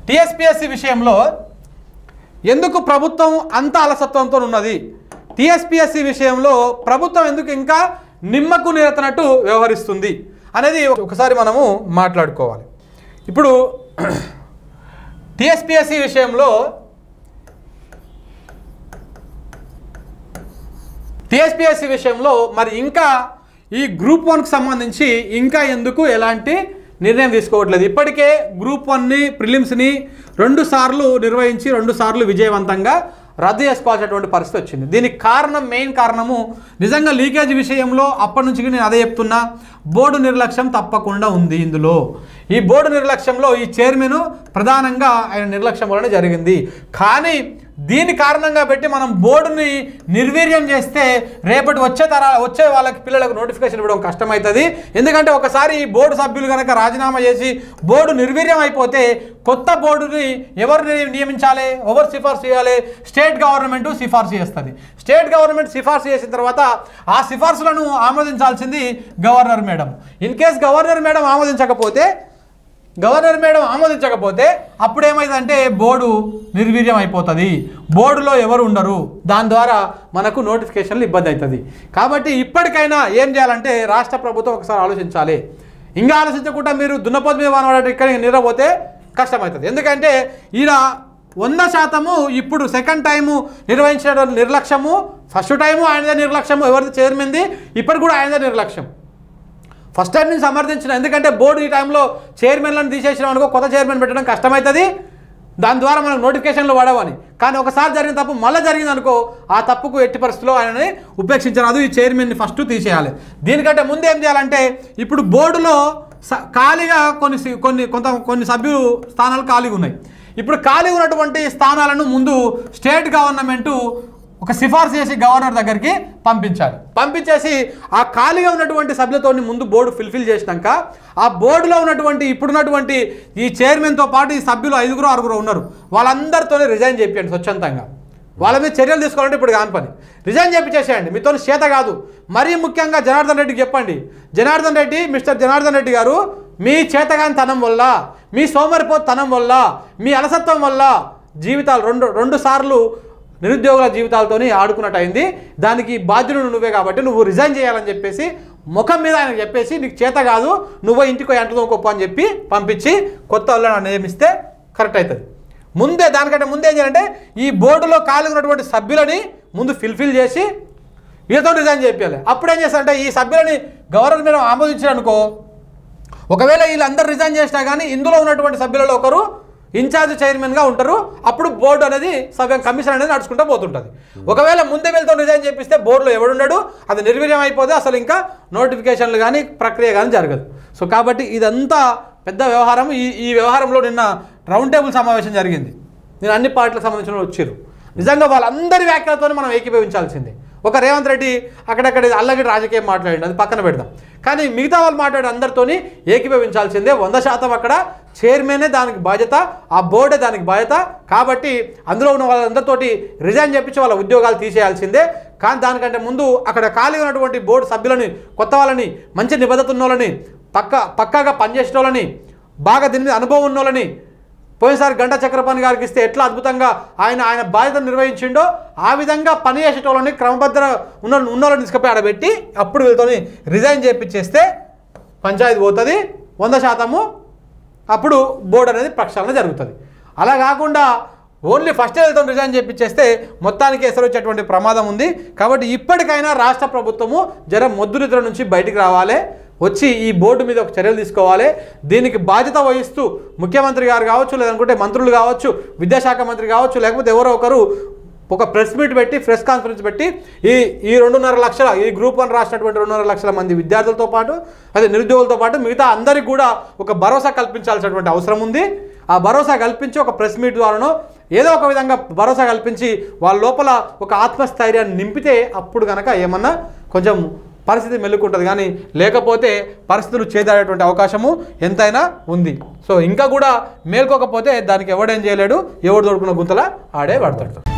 TSPSC విషయంలో ఎందుకు ప్రభుత్వం అంత అలసత్వంతో ఉన్నది టీఎస్పీఎస్సీ విషయంలో ప్రభుత్వం ఎందుకు ఇంకా నిమ్మకు నిరతనట్టు వ్యవహరిస్తుంది అనేది ఒకసారి మనము మాట్లాడుకోవాలి ఇప్పుడు టీఎస్పీఎస్సీ విషయంలో టీఎస్పీఎస్సీ విషయంలో మరి ఇంకా ఈ గ్రూప్ వన్కి సంబంధించి ఇంకా ఎందుకు ఎలాంటి నిర్ణయం తీసుకోవట్లేదు ఇప్పటికే గ్రూప్ వన్ని ప్రిలిమ్స్ని రెండు సార్లు నిర్వహించి రెండు సార్లు విజయవంతంగా రద్దు చేసుకోవాల్సినటువంటి పరిస్థితి వచ్చింది దీనికి కారణం మెయిన్ కారణము నిజంగా లీకేజ్ విషయంలో అప్పటి నుంచి నేను అదే చెప్తున్నా బోర్డు నిర్లక్ష్యం తప్పకుండా ఉంది ఇందులో ఈ బోర్డు నిర్లక్ష్యంలో ఈ చైర్మన్ ప్రధానంగా ఆయన నిర్లక్ష్యం వలన జరిగింది కానీ దీని కారణంగా పెట్టి మనం బోర్డుని నిర్వీర్యం చేస్తే రేపటి వచ్చే తర వచ్చే వాళ్ళకి పిల్లలకు నోటిఫికేషన్ ఇవ్వడం కష్టమవుతుంది ఎందుకంటే ఒకసారి ఈ బోర్డు సభ్యులు కనుక రాజీనామా చేసి బోర్డు నిర్వీర్యం అయిపోతే కొత్త బోర్డుని ఎవరు ని- నియమించాలి ఎవరు సిఫార్సు చేయాలి స్టేట్ గవర్నమెంట్ సిఫార్సు చేస్తుంది స్టేట్ గవర్నమెంట్ సిఫార్సు చేసిన తర్వాత ఆ సిఫార్సులను ఆమోదించాల్సింది governor madam in case governor madam ఆమోదించకపోతే గవర్నర్ మేడం ఆమోదించకపోతే అప్పుడు ఏమైందంటే బోర్డు నిర్వీర్యం అయిపోతుంది బోర్డులో ఎవరు ఉండరు దాని ద్వారా మనకు నోటిఫికేషన్లు ఇబ్బంది అవుతుంది కాబట్టి ఇప్పటికైనా ఏం చేయాలంటే రాష్ట్ర ప్రభుత్వం ఒకసారి ఆలోచించాలి ఇంకా ఆలోచించకుండా మీరు దున్నపోతు మీద వానవాడ ఇక్కడ నిద్రపోతే కష్టమవుతుంది ఎందుకంటే ఈడ వంద శాతము ఇప్పుడు సెకండ్ టైము నిర్వహించిన నిర్లక్ష్యము ఫస్ట్ టైము ఆయనదే నిర్లక్ష్యము ఎవరిది చైర్మన్ది ఇప్పుడు కూడా ఆయనదే నిర్లక్ష్యం ఫస్ట్ టైం నేను సమర్థించిన ఎందుకంటే బోర్డు ఈ టైంలో చైర్మన్లను తీసేసిన అనుకో కొత్త చైర్మన్ పెట్టడం కష్టమవుతుంది దాని ద్వారా మనకు నోటిఫికేషన్లు పడవని కానీ ఒకసారి జరిగిన తప్పు మళ్ళీ జరిగింది అనుకో ఆ తప్పుకు ఎట్టి పరిస్థితిలో ఆయనని ఉపేక్షించరాదు ఈ చైర్మన్ని ఫస్ట్ తీసేయాలి దీనికంటే ముందు ఏం చేయాలంటే ఇప్పుడు బోర్డులో స- ఖాళీగా కొన్ని సి- కొన్ని కొంత కొన్ని సభ్యులు స్థానాలు ఖాళీగా ఉన్నాయి ఇప్పుడు ఖాళీ ఉన్నటువంటి స్థానాలను ముందు స్టేట్ గవర్నమెంటు ఒక సిఫార్సు చేసి గవర్నర్ దగ్గరికి పంపించాలి పంపించేసి ఆ ఖాళీగా ఉన్నటువంటి సభ్యులతో ముందు బోర్డు ఫిల్ఫిల్ చేసినాక ఆ బోర్డులో ఉన్నటువంటి ఇప్పుడున్నటువంటి ఈ చైర్మన్తో పాటు ఈ సభ్యులు ఐదుగురు ఆరుగురు ఉన్నారు వాళ్ళందరితో రిజైన్ చెప్పండి స్వచ్ఛందంగా వాళ్ళ మీద చర్యలు తీసుకోవాలంటే ఇప్పుడు కాని పని రిజైన్ చేసేయండి మీతో చేత కాదు మరీ ముఖ్యంగా జనార్దన్ రెడ్డికి చెప్పండి జనార్దన్ రెడ్డి మిస్టర్ జనార్దన్ రెడ్డి గారు మీ చేతగాని తనం వల్ల మీ సోమరిపోతు తనం వల్ల మీ అలసత్వం వల్ల జీవితాలు రెండు రెండు సార్లు నిరుద్యోగుల జీవితాలతోని ఆడుకున్నట్టు అయింది దానికి బాధ్యుడు నువ్వే కాబట్టి నువ్వు రిజైన్ చేయాలని చెప్పేసి ముఖం మీద ఆయన చెప్పేసి నీకు చేత కాదు నువ్వు ఇంటికి ఎంటదో గొప్ప అని చెప్పి పంపించి కొత్త వాళ్ళని నియమిస్తే కరెక్ట్ అవుతుంది ముందే దానికంటే ముందే ఏం చేయాలంటే ఈ బోర్డులో ఖాళీ ఉన్నటువంటి సభ్యులని ముందు ఫిల్ఫిల్ చేసి వీళ్ళతో రిజైన్ చేయాలి అప్పుడు ఏం చేస్తారంటే ఈ సభ్యులని గవర్నర్ మీద ఆమోదించారనుకో ఒకవేళ వీళ్ళందరూ రిజైన్ చేసినా కానీ ఇందులో ఉన్నటువంటి సభ్యులలో ఒకరు ఇన్ఛార్జ్ చైర్మన్గా ఉంటారు అప్పుడు బోర్డు అనేది సగం కమిషన్ అనేది నడుచుకుంటూ పోతుంటుంది ఒకవేళ ముందే వెళ్తే రిజైన్ చేపిస్తే బోర్డులో ఎవడున్నాడు అది నిర్వీర్యం అయిపోతే అసలు ఇంకా నోటిఫికేషన్లు కానీ ప్రక్రియ కానీ జరగదు సో కాబట్టి ఇదంతా పెద్ద వ్యవహారం ఈ ఈ వ్యవహారంలో నిన్న రౌండ్ టేబుల్ సమావేశం జరిగింది నేను అన్ని పార్టీలకు సంబంధించిన వాళ్ళు వచ్చారు నిజంగా వాళ్ళందరి వ్యాఖ్యలతో మనం ఏకీభవించాల్సిందే ఒక రేవంత్ రెడ్డి అక్కడక్కడ అల్లగిరి రాజకీయం మాట్లాడింది అది పక్కన పెడదాం కానీ మిగతా వాళ్ళు మాట్లాడే అందరితోని ఏకీభవించాల్సిందే వంద శాతం అక్కడ చైర్మనే దానికి బాధ్యత ఆ బోర్డే దానికి బాధ్యత కాబట్టి అందులో ఉన్న వాళ్ళందరితోటి రిజైన్ చెప్పించి వాళ్ళ ఉద్యోగాలు తీసేయాల్సిందే కానీ దానికంటే ముందు అక్కడ ఖాళీగా ఉన్నటువంటి బోర్డు సభ్యులని కొత్త వాళ్ళని మంచి నిబద్ధత ఉన్న వాళ్ళని పక్క పక్కాగా పనిచేసిన వాళ్ళని బాగా దీని మీద అనుభవం ఉన్న వాళ్ళని పోయినసారి గంటా చక్రపాణి గారికి ఇస్తే ఎట్లా అద్భుతంగా ఆయన ఆయన బాధ్యత నిర్వహించిండో ఆ విధంగా పని చేసేటోళ్ళని క్రమబద్ధ ఉన్న ఉన్నోళ్ళని తీసుకుపోయి ఆడబెట్టి అప్పుడు వీళ్ళతోని రిజైన్ చేపించేస్తే పంచాయతీ పోతుంది వంద శాతము అప్పుడు బోర్డు అనేది ప్రక్షాళన జరుగుతుంది అలా కాకుండా ఓన్లీ ఫస్ట్ వెళ్తాం రిజైన్ చేపించేస్తే మొత్తానికి ఎసరు వచ్చేటువంటి ప్రమాదం ఉంది కాబట్టి ఇప్పటికైనా రాష్ట్ర ప్రభుత్వము జర మొద్దు నిద్ర నుంచి బయటికి రావాలి వచ్చి ఈ బోర్డు మీద ఒక చర్యలు తీసుకోవాలి దీనికి బాధ్యత వహిస్తూ ముఖ్యమంత్రి గారు కావచ్చు లేదనుకుంటే మంత్రులు కావచ్చు విద్యాశాఖ మంత్రి కావచ్చు లేకపోతే ఎవరో ఒకరు ఒక ప్రెస్ మీట్ పెట్టి ప్రెస్ కాన్ఫరెన్స్ పెట్టి ఈ ఈ రెండున్నర లక్షల ఈ గ్రూప్ వన్ రాసినటువంటి రెండున్నర లక్షల మంది విద్యార్థులతో పాటు అదే నిరుద్యోగులతో పాటు మిగతా అందరికీ కూడా ఒక భరోసా కల్పించాల్సినటువంటి అవసరం ఉంది ఆ భరోసా కల్పించి ఒక ప్రెస్ మీట్ ద్వారానో ఏదో ఒక విధంగా భరోసా కల్పించి వాళ్ళ లోపల ఒక ఆత్మస్థైర్యాన్ని నింపితే అప్పుడు కనుక ఏమన్నా కొంచెం పరిస్థితి మెల్లుకుంటుంది కానీ లేకపోతే పరిస్థితులు చేదాడేటువంటి అవకాశము ఎంతైనా ఉంది సో ఇంకా కూడా మేల్కోకపోతే దానికి ఎవడేం చేయలేడు ఎవడు దొడుకున్న గుంతల ఆడే పడతాడు